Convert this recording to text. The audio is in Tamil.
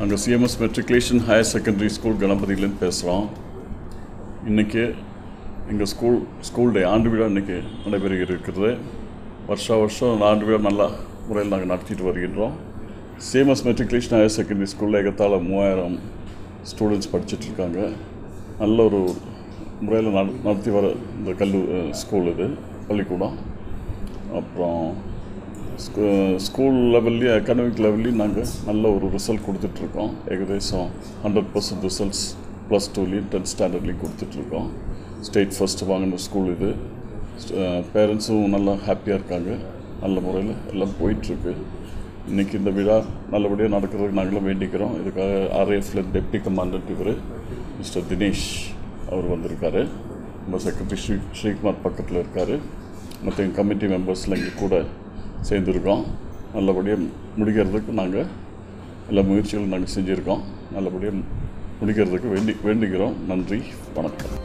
நாங்கள் CMS matriculation higher secondary school கணபதியிலேருந்து பேசுகிறோம் இன்றைக்கி எங்கள் ஸ்கூல் ஸ்கூல் டே ஆண்டு விழா இன்றைக்கி நடைபெற இருக்கிறது வருஷா வருஷம் ஆண்டு விழா நல்ல முறையில் நாங்கள் நடத்திட்டு வருகின்றோம் சிஎம்எஸ் மெட்ரிகுலேஷன் ஹையர் செகண்டரி ஸ்கூலில் ஏகத்தாழ மூவாயிரம் ஸ்டூடெண்ட்ஸ் படிச்சுட்டு இருக்காங்க நல்ல ஒரு முறையில் நட நடத்தி வர இந்த கல்லூ ஸ்கூல் இது பள்ளிக்கூடம் அப்புறம் ஸ்கூ ஸ்கூல் லெவல்லையும் அகாடமிக் லெவல்லையும் நாங்கள் நல்ல ஒரு ரிசல்ட் கொடுத்துட்ருக்கோம் ஏகദേശம் ஹண்ட்ரட் பர்சன்ட் ரிசல்ட்ஸ் ப்ளஸ் டூலேயும் டென்த் ஸ்டாண்டர்ட்லேயும் கொடுத்துட்ருக்கோம் ஸ்டேட் ஃபஸ்ட்டு வாங்கின ஸ்கூல் இது பேரண்ட்ஸும் நல்லா ஹாப்பியாக இருக்காங்க நல்ல முறையில் எல்லாம் போயிட்டுருக்கு இன்றைக்கி இந்த விழா நல்லபடியாக நடக்கிறதுக்கு நாங்களும் வேண்டிக்கிறோம் இதுக்காக ஆர்ஏஎஃப்ல டெப்டி கமாண்டன்ட் இவர் மிஸ்டர் தினேஷ் அவர் வந்திருக்காரு நம்ம செக்ரட்டரி ஸ்ரீ ஸ்ரீகுமார் பக்கத்தில் இருக்கார் மற்ற எங்கள் கமிட்டி மெம்பர்ஸ்லாம் இங்கே கூட சேர்ந்துருக்கோம் நல்லபடியாக முடிக்கிறதுக்கு நாங்கள் எல்லா முயற்சிகளும் நாங்கள் செஞ்சுருக்கோம் நல்லபடியாக முடிக்கிறதுக்கு வேண்டி வேண்டிக்கிறோம் நன்றி வணக்கம்